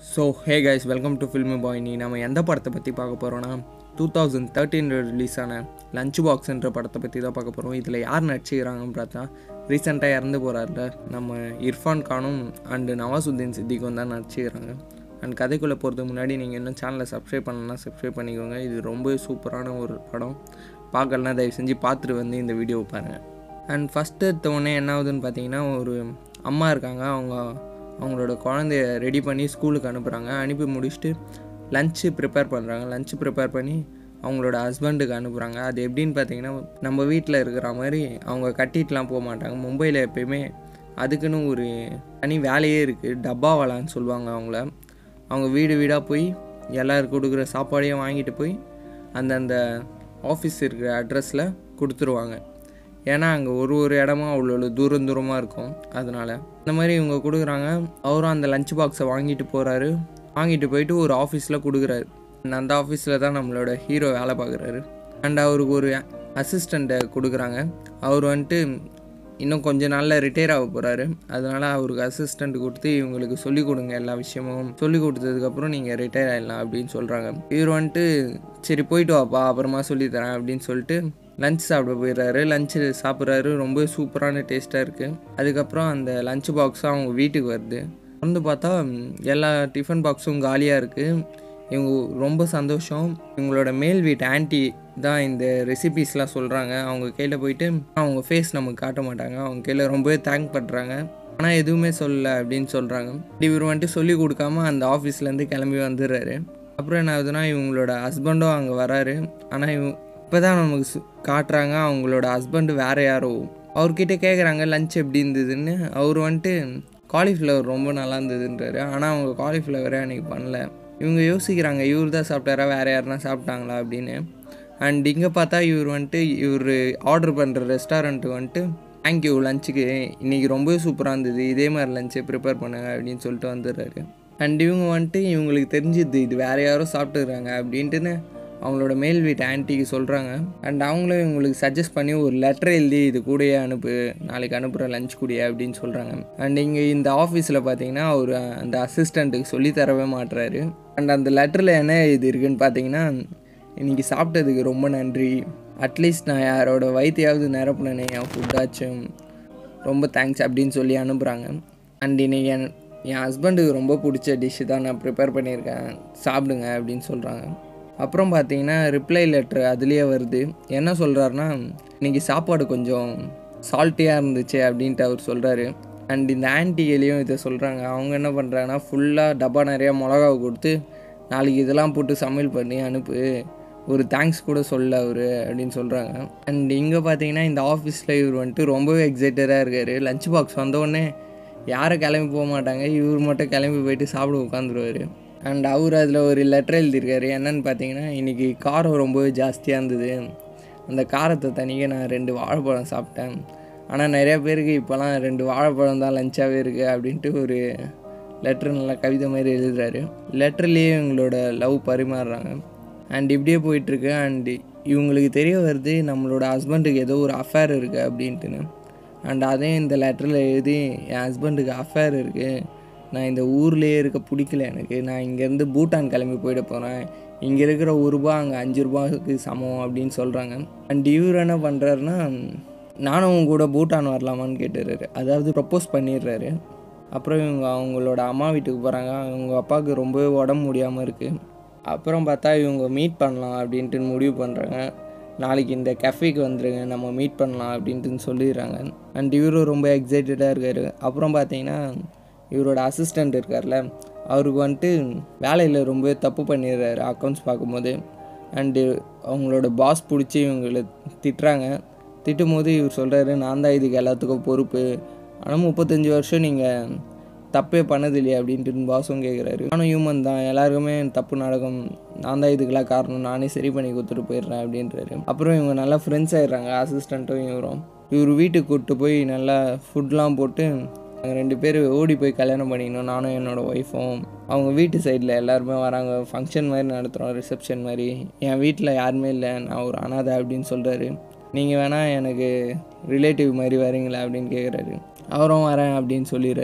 so hey guys welcome to filmy boy நீ நம்ம எந்த படத்தை பற்றி பார்க்க போகிறோன்னா டூ தௌசண்ட் தேர்ட்டீனில் ரிலீஸ் ஆன லஞ்ச் பாக்ஸ்ன்ற படத்தை பற்றி தான் பார்க்க போகிறோம் இதில் யார் நடிச்சுக்கிறாங்கன்னு பார்த்தா ரீசெண்டாக இறந்து போகிறாருல நம்ம இர்ஃபான் கானும் அண்டு நவாசுத்தீன் சித்திக்கும் தான் நடிச்சுக்கிறாங்க அண்ட் கதைக்குள்ளே போகிறதுக்கு முன்னாடி நீங்கள் இன்னும் சேனலை சப்ஸ்கிரைப் பண்ணலன்னா சப்ஸ்கிரைப் பண்ணிக்கோங்க இது ரொம்ப சூப்பரான ஒரு படம் பார்க்கலனா தயவு செஞ்சு பார்த்துட்டு வந்து இந்த வீடியோவை பாருங்கள் அண்ட் ஃபஸ்ட்டு எடுத்தவொடனே என்ன ஆகுதுன்னு பார்த்தீங்கன்னா ஒரு அம்மா இருக்காங்க அவங்க அவங்களோட குழந்தைய ரெடி பண்ணி ஸ்கூலுக்கு அனுப்புகிறாங்க அனுப்பி முடிச்சுட்டு லஞ்சு ப்ரிப்பேர் பண்ணுறாங்க லஞ்சு ப்ரிப்பேர் பண்ணி அவங்களோட ஹஸ்பண்டுக்கு அனுப்புகிறாங்க அது எப்படின்னு பார்த்தீங்கன்னா நம்ம வீட்டில் இருக்கிற மாதிரி அவங்க கட்டிட்டுலாம் போக மாட்டாங்க மும்பையில் எப்பயுமே அதுக்குன்னு ஒரு தனி வேலையே இருக்குது டப்பா வாலான்னு சொல்லுவாங்க அவங்கள அவங்க வீடு வீடாக போய் எல்லோரும் கொடுக்குற சாப்பாடையும் வாங்கிட்டு போய் அந்தந்த ஆஃபீஸ் இருக்கிற அட்ரஸில் கொடுத்துருவாங்க ஏன்னா அங்கே ஒரு ஒரு இடமும் அவ்வளோ தூரம் தூரமாக இருக்கும் அதனால் இந்த மாதிரி இவங்க கொடுக்குறாங்க அவரும் அந்த லஞ்ச் பாக்ஸை வாங்கிட்டு போகிறாரு வாங்கிட்டு போயிட்டு ஒரு ஆஃபீஸில் கொடுக்குறாரு அந்த ஆஃபீஸில் தான் நம்மளோட ஹீரோ வேலை பார்க்குறாரு அண்ட் அவருக்கு ஒரு அசிஸ்டண்ட்டை கொடுக்குறாங்க அவர் வந்துட்டு இன்னும் கொஞ்ச நாளில் ரிட்டையர் ஆக போகிறாரு அதனால் அவருக்கு அசிஸ்டண்ட் கொடுத்து இவங்களுக்கு சொல்லிக் கொடுங்க எல்லா விஷயமும் சொல்லி கொடுத்ததுக்கப்புறம் நீங்கள் ரிட்டையர் ஆகிடலாம் அப்படின்னு சொல்கிறாங்க இவர் வந்துட்டு சரி போயிட்டு வாப்பா அப்புறமா சொல்லித்தரேன் அப்படின்னு சொல்லிட்டு லஞ்ச் சாப்பிட போயிடுறாரு லஞ்சு சாப்பிட்றாரு ரொம்ப சூப்பரான டேஸ்ட்டாக இருக்குது அதுக்கப்புறம் அந்த லஞ்ச் பாக்ஸும் அவங்க வீட்டுக்கு வருது வந்து பார்த்தா எல்லா டிஃபன் பாக்ஸும் காலியாக இருக்குது இவங்க ரொம்ப சந்தோஷம் இவங்களோட மேல் வீட்டு ஆன்ட்டி தான் இந்த ரெசிபீஸ்லாம் சொல்கிறாங்க அவங்க கையில் போயிட்டு அவங்க ஃபேஸ் நமக்கு காட்ட மாட்டாங்க அவங்க கையில் ரொம்பவே தேங்க் பண்ணுறாங்க ஆனால் எதுவுமே சொல்லலை அப்படின்னு சொல்கிறாங்க இவர் வந்துட்டு சொல்லி கொடுக்காம அந்த ஆஃபீஸ்லேருந்து கிளம்பி வந்துடுறாரு அப்புறம் என்ன ஆகுதுன்னா இவங்களோட ஹஸ்பண்டும் அங்கே வராரு ஆனால் இவங்க இப்போ தான் நமக்கு சு- காட்டுறாங்க அவங்களோட ஹஸ்பண்டு வேறு யாரோ அவர்கிட்ட கேட்குறாங்க லஞ்ச் எப்படி இருந்ததுன்னு அவர் வந்துட்டு காலிஃப்ளவர் ரொம்ப நல்லா இருந்ததுன்றாரு ஆனால் அவங்க காலிஃப்ளவரே அன்றைக்கி பண்ணல இவங்க யோசிக்கிறாங்க இவர் தான் சாப்பிட்டாரா வேறு யாருனா சாப்பிட்டாங்களா அப்படின்னு அண்ட் இங்கே பார்த்தா இவர் வந்துட்டு இவர் ஆர்டர் பண்ணுற ரெஸ்டாரண்ட்டு வந்துட்டு தேங்க்யூ லஞ்சுக்கு இன்றைக்கி ரொம்ப சூப்பராக இருந்தது இதே மாதிரி லஞ்சை ப்ரிப்பேர் பண்ணுங்க அப்படின்னு சொல்லிட்டு வந்துடுறாரு அண்ட் இவங்க வந்துட்டு இவங்களுக்கு தெரிஞ்சுது இது வேறு யாரோ சாப்பிட்டுக்கிறாங்க அப்படின்ட்டுன்னு அவங்களோட மேல் வீட்டு ஆன்ட்டிக்கு சொல்கிறாங்க அண்ட் அவங்களும் இவங்களுக்கு சஜஸ்ட் பண்ணி ஒரு லெட்டர் எழுதி இது கூடயே அனுப்பு நாளைக்கு அனுப்புகிற லஞ்ச் கூடயே அப்படின்னு சொல்கிறாங்க அண்ட் இங்கே இந்த ஆஃபீஸில் பார்த்தீங்கன்னா அவர் அந்த அசிஸ்டண்ட்டுக்கு சொல்லி தரவே மாட்டுறாரு அண்ட் அந்த லெட்டரில் என்ன இது இருக்குன்னு பார்த்தீங்கன்னா இன்றைக்கி சாப்பிட்டதுக்கு ரொம்ப நன்றி அட்லீஸ்ட் நான் யாரோட வயிற்றையாவது நிரப்புனேனே என் ஃபுட்டாச்சும் ரொம்ப தேங்க்ஸ் அப்படின்னு சொல்லி அனுப்புகிறாங்க அண்ட் இன்னைக்கு என் என் ஹஸ்பண்டுக்கு ரொம்ப பிடிச்ச டிஷ்ஷு தான் நான் ப்ரிப்பேர் பண்ணியிருக்கேன் சாப்பிடுங்க அப்படின்னு சொல்கிறாங்க அப்புறம் பார்த்தீங்கன்னா ரிப்ளை லெட்ரு அதுலேயே வருது என்ன சொல்கிறாருன்னா இன்னைக்கு சாப்பாடு கொஞ்சம் சால்ட்டியாக இருந்துச்சு அப்படின்ட்டு அவர் சொல்கிறாரு அண்ட் இந்த ஆன்ட்டிகளையும் இதை சொல்கிறாங்க அவங்க என்ன பண்ணுறாங்கன்னா ஃபுல்லாக டப்பா நிறையா மிளகாவை கொடுத்து நாளைக்கு இதெல்லாம் போட்டு சமையல் பண்ணி அனுப்பு ஒரு தேங்க்ஸ் கூட சொல்ல அவர் அப்படின்னு சொல்கிறாங்க அண்ட் இங்கே பார்த்தீங்கன்னா இந்த ஆஃபீஸில் இவர் வந்துட்டு ரொம்பவே எக்ஸைட்டடாக இருக்கார் லஞ்ச் பாக்ஸ் வந்தோடனே யாரும் கிளம்பி போக மாட்டாங்க இவர் மட்டும் கிளம்பி போயிட்டு சாப்பிட உட்காந்துருவார் அண்ட் அவர் அதில் ஒரு லெட்டர் எழுதியிருக்காரு என்னன்னு பார்த்தீங்கன்னா இன்றைக்கி காரம் ரொம்பவே ஜாஸ்தியாக இருந்தது அந்த காரத்தை தனியாக நான் ரெண்டு வாழைப்பழம் சாப்பிட்டேன் ஆனால் நிறைய பேருக்கு இப்போலாம் ரெண்டு வாழைப்பழம் தான் லஞ்சாகவே இருக்குது அப்படின்ட்டு ஒரு லெட்ரு நல்லா கவிதை மாதிரி எழுதுறாரு லெட்டர்லேயே இவங்களோட லவ் பரிமாறுறாங்க அண்ட் இப்படியே போயிட்டுருக்கு அண்ட் இவங்களுக்கு தெரிய வருது நம்மளோட ஹஸ்பண்டுக்கு ஏதோ ஒரு அஃபேர் இருக்குது அப்படின்ட்டுன்னு அண்ட் அதையும் இந்த லெட்டரில் எழுதி என் ஹஸ்பண்டுக்கு அஃபேர் இருக்குது நான் இந்த ஊர்லேயே இருக்க பிடிக்கல எனக்கு நான் இங்கேருந்து பூட்டான் கிளம்பி போயிட போகிறேன் இங்கே இருக்கிற ஒரு ரூபா அங்கே அஞ்சு ரூபாய்க்கு சமம் அப்படின்னு சொல்கிறாங்க அண்ட் இவர் என்ன பண்ணுறாருன்னா நானும் உங்க கூட பூட்டான் வரலாமான்னு கேட்டுறாரு அதாவது ப்ரப்போஸ் பண்ணிடுறாரு அப்புறம் இவங்க அவங்களோட அம்மா வீட்டுக்கு போகிறாங்க அவங்க அப்பாவுக்கு ரொம்பவே உடம்பு முடியாமல் இருக்குது அப்புறம் பார்த்தா இவங்க மீட் பண்ணலாம் அப்படின்ட்டு முடிவு பண்ணுறாங்க நாளைக்கு இந்த கஃபேக்கு வந்துருங்க நம்ம மீட் பண்ணலாம் அப்படின்ட்டு சொல்லிடுறாங்க அண்ட் இவரும் ரொம்ப எக்ஸைட்டடாக இருக்கார் அப்புறம் பார்த்தீங்கன்னா இவரோட அசிஸ்டண்ட் இருக்கார்ல அவருக்கு வந்துட்டு வேலையில் ரொம்பவே தப்பு பண்ணிடுறாரு அக்கௌண்ட்ஸ் பார்க்கும்போது அண்டு அவங்களோட பாஸ் பிடிச்சி இவங்களை திட்டுறாங்க திட்டும் போது இவர் சொல்கிறாரு நான் தான் இதுக்கு எல்லாத்துக்கும் பொறுப்பு ஆனால் முப்பத்தஞ்சு வருஷம் நீங்கள் தப்பே பண்ணது இல்லையா அப்படின்ட்டு பாஸும் கேட்குறாரு நானும் ஹியூமன் தான் எல்லாருக்குமே தப்பு நடக்கும் நான் தான் இதுக்கெல்லாம் காரணம் நானே சரி பண்ணி கொடுத்துட்டு போயிடுறேன் அப்படின்றாரு அப்புறம் இவங்க நல்லா ஃப்ரெண்ட்ஸ் ஆயிடுறாங்க அசிஸ்டண்ட்டும் இவரும் இவர் வீட்டுக்கு கூப்பிட்டு போய் நல்லா ஃபுட்லாம் போட்டு நாங்கள் ரெண்டு பேர் ஓடி போய் கல்யாணம் பண்ணிக்கணும் நானும் என்னோடய ஒய்ஃபும் அவங்க வீட்டு சைடில் எல்லாருமே வராங்க ஃபங்க்ஷன் மாதிரி நடத்துகிறோம் ரிசப்ஷன் மாதிரி என் வீட்டில் யாருமே இல்லை நான் ஒரு அனாதை அப்படின்னு சொல்கிறாரு நீங்கள் வேணால் எனக்கு ரிலேட்டிவ் மாதிரி வரீங்களா அப்படின்னு கேட்குறாரு அவரும் வரேன் அப்படின்னு சொல்லிடுறாரு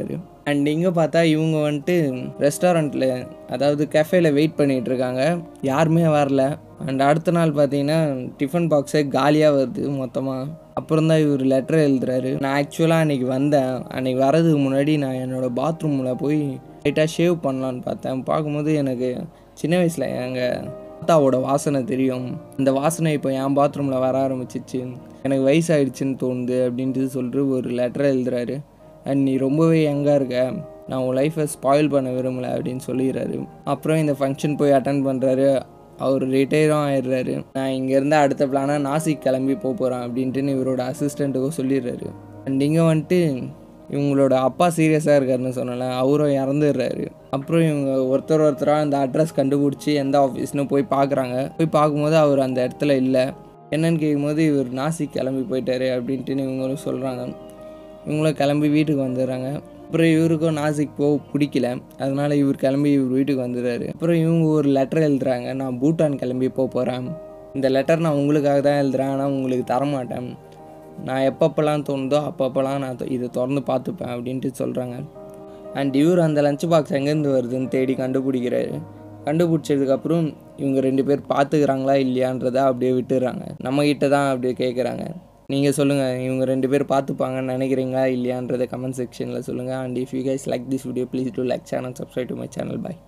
அண்ட் இங்கே பார்த்தா இவங்க வந்துட்டு ரெஸ்டாரண்ட்டில் அதாவது கெஃபேல வெயிட் பண்ணிகிட்டு இருக்காங்க யாருமே வரல அண்ட் அடுத்த நாள் பார்த்தீங்கன்னா டிஃபன் பாக்ஸே காலியாக வருது மொத்தமாக அப்புறம் தான் இவர் லெட்டர் எழுதுறாரு நான் ஆக்சுவலாக அன்றைக்கி வந்தேன் அன்றைக்கி வரதுக்கு முன்னாடி நான் என்னோடய பாத்ரூமில் போய் லைட்டாக ஷேவ் பண்ணலான்னு பார்த்தேன் பார்க்கும்போது எனக்கு சின்ன வயசில் எங்கள் தாத்தாவோட வாசனை தெரியும் இந்த வாசனை இப்போ என் பாத்ரூமில் வர ஆரம்பிச்சிச்சு எனக்கு வயசாயிடுச்சுன்னு தோணுது அப்படின்ட்டு சொல்லிட்டு ஒரு லெட்டர் எழுதுறாரு அண்ட் நீ ரொம்பவே யங்காக இருக்க நான் உன் லைஃப்பை ஸ்பாயில் பண்ண விரும்பலை அப்படின்னு சொல்லிடுறாரு அப்புறம் இந்த ஃபங்க்ஷன் போய் அட்டன் பண்ணுறாரு அவர் ரிட்டையரும் ஆயிடுறாரு நான் இங்கேருந்து அடுத்த பிளானாக நாசிக் கிளம்பி போக போகிறேன் அப்படின்ட்டு இவரோட அசிஸ்டண்ட்டுக்கும் சொல்லிடுறாரு அண்ட் இங்கே வந்துட்டு இவங்களோட அப்பா சீரியஸாக இருக்காருன்னு சொன்னல அவரும் இறந்துடுறாரு அப்புறம் இவங்க ஒருத்தர் ஒருத்தராக அந்த அட்ரஸ் கண்டுபிடிச்சி எந்த ஆஃபீஸ்னு போய் பார்க்குறாங்க போய் பார்க்கும்போது அவர் அந்த இடத்துல இல்லை என்னன்னு கேட்கும்போது இவர் நாசிக் கிளம்பி போயிட்டாரு அப்படின்ட்டு இவங்களும் சொல்கிறாங்க இவங்களும் கிளம்பி வீட்டுக்கு வந்துடுறாங்க அப்புறம் இவருக்கும் நாசிக் போக பிடிக்கல அதனால இவர் கிளம்பி இவர் வீட்டுக்கு வந்துடுறாரு அப்புறம் இவங்க ஒரு லெட்டர் எழுதுறாங்க நான் பூட்டான் கிளம்பி போக போகிறேன் இந்த லெட்டர் நான் உங்களுக்காக தான் எழுதுறேன் ஆனால் உங்களுக்கு தரமாட்டேன் நான் எப்பப்போலாம் தோணுதோ அப்பப்போலாம் நான் இதை திறந்து பார்த்துப்பேன் அப்படின்ட்டு சொல்கிறாங்க அண்ட் இவர் அந்த லஞ்ச் பாக்ஸ் எங்கேருந்து வருதுன்னு தேடி கண்டுபிடிக்கிறாரு கண்டுபிடிச்சதுக்கப்புறம் இவங்க ரெண்டு பேர் பார்த்துக்கிறாங்களா இல்லையான்றதை அப்படியே விட்டுடுறாங்க நம்மக்கிட்ட தான் அப்படியே கேட்குறாங்க நீங்கள் சொல்லுங்கள் இவங்க ரெண்டு பேர் பார்த்துப்பாங்கன்னு நினைக்கிறீங்களா இல்லையான்றதை கமெண்ட் செக்ஷனில் சொல்லுங்கள் and if you guys like this video please do like channel subscribe to my channel by